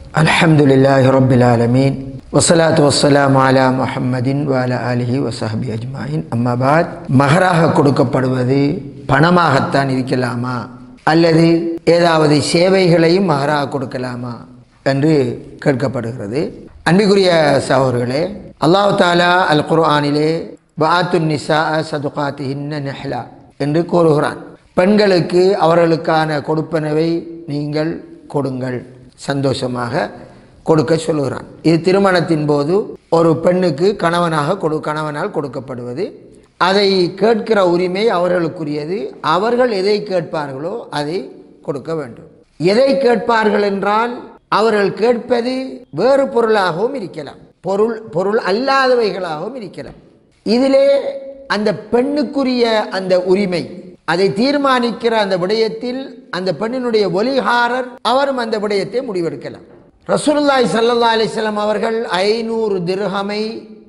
الحمد لله رب العالمين والصلاة والسلام على முஹம்மதின் வால அலிஹி வசஹபி அஜ்மாயின் அம்மா பாத் மகராக கொடுக்கப்படுவது பணமாகத்தான் இருக்கலாமா அல்லது ஏதாவது சேவைகளையும் மகராக கொடுக்கலாமா என்று கேட்கப்படுகிறது அன்பிக்குரிய சகோதரர்களே அல்லாஹ் தாலா அல் குர்ஆனிலே பாத்துன் நிசா சதுகாத்திஹின்ன நெஹ்லா என்று கூறுகிறான் பெண்களுக்கு அவர்களுக்கான கொடுப்பனவை நீங்கள் கொடுங்கள் சந்தோஷமாக கொடுக்க சொல்லுகிறான் இது திருமணத்தின் போது ஒரு பெண்ணுக்கு கணவனாக கொடு கணவனால் கொடுக்கப்படுவது அதை கேட்கிற உரிமை அவர்களுக்குரியது அவர்கள் எதை கேட்பார்களோ அதை கொடுக்க வேண்டும் எதை கேட்பார்கள் என்றால் அவர்கள் கேட்பது வேறு பொருளாகவும் இருக்கலாம் பொருள் பொருள் அல்லாதவைகளாகவும் இருக்கலாம் இதிலே அந்த பெண்ணுக்குரிய அந்த உரிமை அதை தீர்மானிக்கிற அந்த விடயத்தில் அந்த பெண்ணினுடைய ஒலிகாரர் அவரும் அந்த விடயத்தை முடிவெடுக்கலாம் ரசூலுல்லாய் சல்லா அலிஸ்லாம் அவர்கள் ஐநூறு திர்ஹமை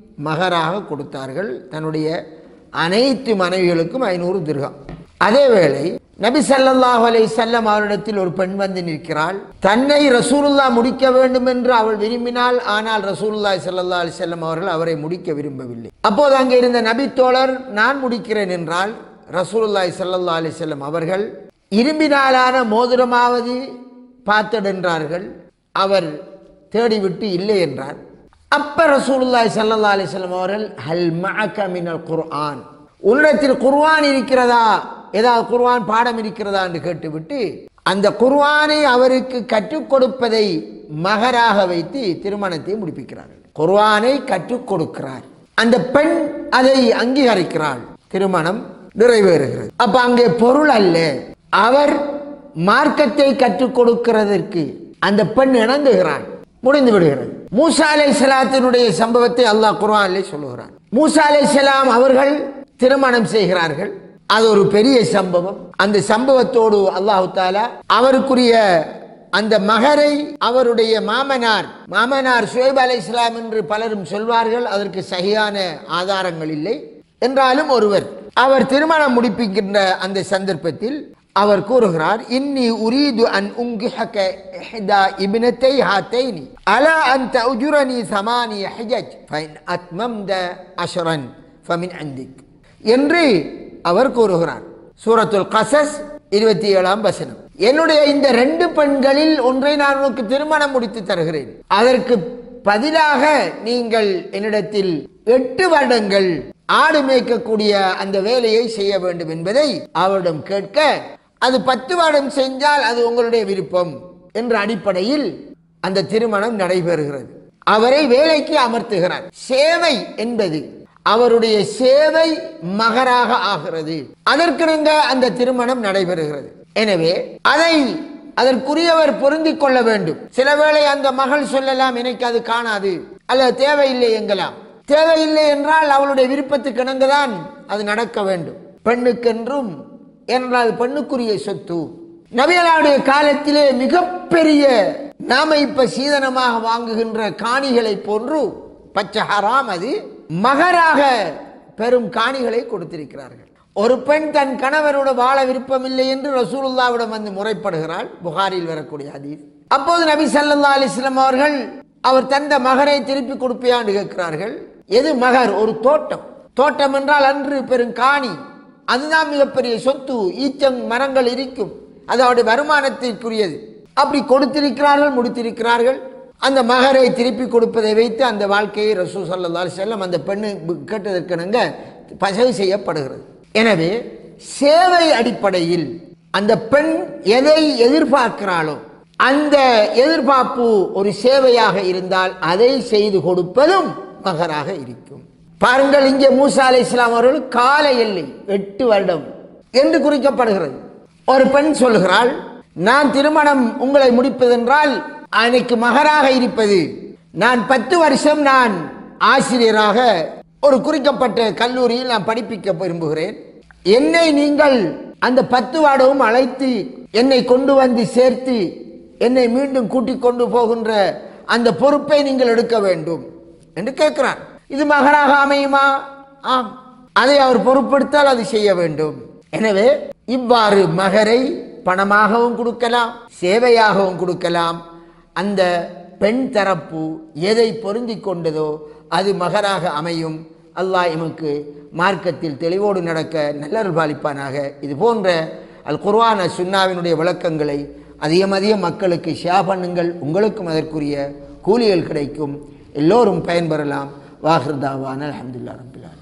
மகராக கொடுத்தார்கள் தன்னுடைய அனைத்து மனைவிகளுக்கும் ஐநூறு திர்கம் அதேவேளை நபி ஸல்லல்லாஹு அலைஹி வஸல்லம் அவரிடத்தில் ஒரு பெண் வந்து நிற்கிறாள் தன்னை ரசூலுல்லா முடிக்க வேண்டும் என்று அவள் விரும்பினாள் ஆனால் ரசூலுல்லாஹி ஸல்லல்லாஹு அலைஹி வஸல்லம் அவர்கள் அவரை முடிக்க விரும்பவில்லை அப்போது அங்கே இருந்த நபி தோழர் நான் முடிக்கிறேன் என்றால் ரசூலுல்லாஹி ஸல்லல்லாஹு அலைஹி வஸல்லம் அவர்கள் இரும்பினாலான மோதிரமாவது பார்த்தென்றார்கள் அவர் தேடிவிட்டு இல்லை என்றார் அப்ப ரசூலுல்லாஹி ஸல்லல்லாஹு அலைஹி வஸல்லம் அவர்கள் ஹல் மஅக மினல் குர்ஆன் உன்னிடத்தில் குர்ஆன் இருக்கிறதா ஏதாவது குர்ஆன் பாடம் இருக்கிறதா என்று கேட்டுவிட்டு அந்த குர்ஆனை அவருக்கு கற்றுக் கொடுப்பதை மகராக வைத்து திருமணத்தை முடிப்பிக்கிறார்கள் குர்ஆனை கற்றுக் கொடுக்கிறார் அந்த பெண் அதை அங்கீகரிக்கிறாள் திருமணம் நிறைவேறுகிறது அப்ப அங்கே பொருள் அல்ல அவர் மார்க்கத்தை கற்றுக் கொடுக்கிறதற்கு அந்த பெண் இணங்குகிறாள் முடிந்து விடுகிறது மூசா அலை சலாத்தினுடைய சம்பவத்தை அல்லாஹ் குர்ஆனிலே சொல்லுகிறான் மூசா அலை சலாம் அவர்கள் திருமணம் செய்கிறார்கள் அது ஒரு பெரிய சம்பவம் அந்த சம்பவத்தோடு அல்லாஹு தாலா அவருக்குரிய அந்த மகரை அவருடைய மாமனார் மாமனார் ஷுவைப் அலை இஸ்லாம் என்று பலரும் சொல்வார்கள் அதற்கு சரியான ஆதாரங்கள் இல்லை என்றாலும் ஒருவர் அவர் திருமணம் முடிப்பிக்கின்ற அந்த சந்தர்ப்பத்தில் அவர் கூறுகிறார் இன்னி உரீது அன் உங்கிஹக இஹ்தா இப்னத்தை ஹாத்தைனி அலா அன் தஉஜுரனி சமானி ஹஜஜ் ஃபைன் அத்மம்த அஷ்ரன் ஃபமின் அந்திக் என்று அவர் கூறுகிறார் சூரத்துல் கசஸ் இருபத்தி ஏழாம் வசனம் என்னுடைய இந்த ரெண்டு பெண்களில் ஒன்றை நான் உனக்கு திருமணம் முடித்து தருகிறேன் அதற்கு பதிலாக நீங்கள் என்னிடத்தில் எட்டு வருடங்கள் ஆடு மேய்க்கக்கூடிய அந்த வேலையை செய்ய வேண்டும் என்பதை அவரிடம் கேட்க அது பத்து வருடம் செஞ்சால் அது உங்களுடைய விருப்பம் என்ற அடிப்படையில் அந்த திருமணம் நடைபெறுகிறது அவரை வேலைக்கு அமர்த்துகிறார் சேவை என்பது அவருடைய சேவை மகராக ஆகிறது அதற்கிணங்க அந்த திருமணம் நடைபெறுகிறது எனவே அதை அதற்குரியவர் பொருந்திக் கொள்ள வேண்டும் சில வேளை அந்த மகள் சொல்லலாம் எனக்கு அது காணாது அல்லது தேவையில்லை எங்கலாம் தேவையில்லை என்றால் அவளுடைய விருப்பத்துக்கு இணங்கதான் அது நடக்க வேண்டும் பெண்ணுக்கென்றும் என்றால் பெண்ணுக்குரிய சொத்து நபியலாவுடைய காலத்திலே மிகப்பெரிய நாம இப்ப சீதனமாக வாங்குகின்ற காணிகளை போன்று பச்சை ஹராம் அது மகராக பெரும் காணிகளை கொடுத்திருக்கிறார்கள் ஒரு பெண் தன் கணவரோட வாழ விருப்பமில்லை என்று ரசூலுல்லாவிடம் வந்து முறைப்படுகிறாள் புகாரில் வரக்கூடிய ஹதீஸ் அப்போது நபி சல்லா அலிஸ்லாம் அவர்கள் அவர் தந்த மகரை திருப்பி கொடுப்பியான்னு கேட்கிறார்கள் எது மகர் ஒரு தோட்டம் தோட்டம் என்றால் அன்று பெரும் காணி அதுதான் மிகப்பெரிய சொத்து ஈச்சங் மரங்கள் இருக்கும் அது அவருடைய வருமானத்திற்குரியது அப்படி கொடுத்திருக்கிறார்கள் முடித்திருக்கிறார்கள் அந்த மகரை திருப்பி கொடுப்பதை வைத்து அந்த வாழ்க்கையை ரசூ சல்லா செல்லம் அந்த பெண்ணு கேட்டதற்கிணங்க பசகு செய்யப்படுகிறது எனவே சேவை அடிப்படையில் அந்த பெண் எதை எதிர்பார்க்கிறாளோ அந்த எதிர்பார்ப்பு ஒரு சேவையாக இருந்தால் அதை செய்து கொடுப்பதும் மகராக இருக்கும் பாருங்கள் இங்கே மூசா அலை இஸ்லாம் அவர்கள் கால எல்லை எட்டு வருடம் என்று குறிக்கப்படுகிறது ஒரு பெண் சொல்கிறாள் நான் திருமணம் உங்களை முடிப்பதென்றால் எனக்கு மகராக இருப்பது நான் பத்து வருஷம் நான் ஆசிரியராக ஒரு குறிக்கப்பட்ட கல்லூரியில் நான் படிப்பிக்க விரும்புகிறேன் என்னை நீங்கள் அந்த பத்து வாடவும் அழைத்து என்னை கொண்டு வந்து சேர்த்து என்னை மீண்டும் கூட்டிக் கொண்டு போகின்ற அந்த பொறுப்பை நீங்கள் எடுக்க வேண்டும் என்று கேட்கிறார் இது மகராக அமையுமா ஆம் அதை அவர் பொறுப்படுத்தால் அது செய்ய வேண்டும் எனவே இவ்வாறு மகரை பணமாகவும் கொடுக்கலாம் சேவையாகவும் கொடுக்கலாம் அந்த பெண் தரப்பு எதை பொருந்தி கொண்டதோ அது மகராக அமையும் அல்லாஹ் எமக்கு மார்க்கத்தில் தெளிவோடு நடக்க நல்லருள் பாலிப்பானாக இது போன்ற அல் குர்ஆன சுன்னாவினுடைய விளக்கங்களை அதிகம் அதிகம் மக்களுக்கு ஷேர் பண்ணுங்கள் உங்களுக்கும் அதற்குரிய கூலிகள் கிடைக்கும் எல்லோரும் பயன்பெறலாம் வாஹிருதாவான அலமதுல்லா ரபிலான்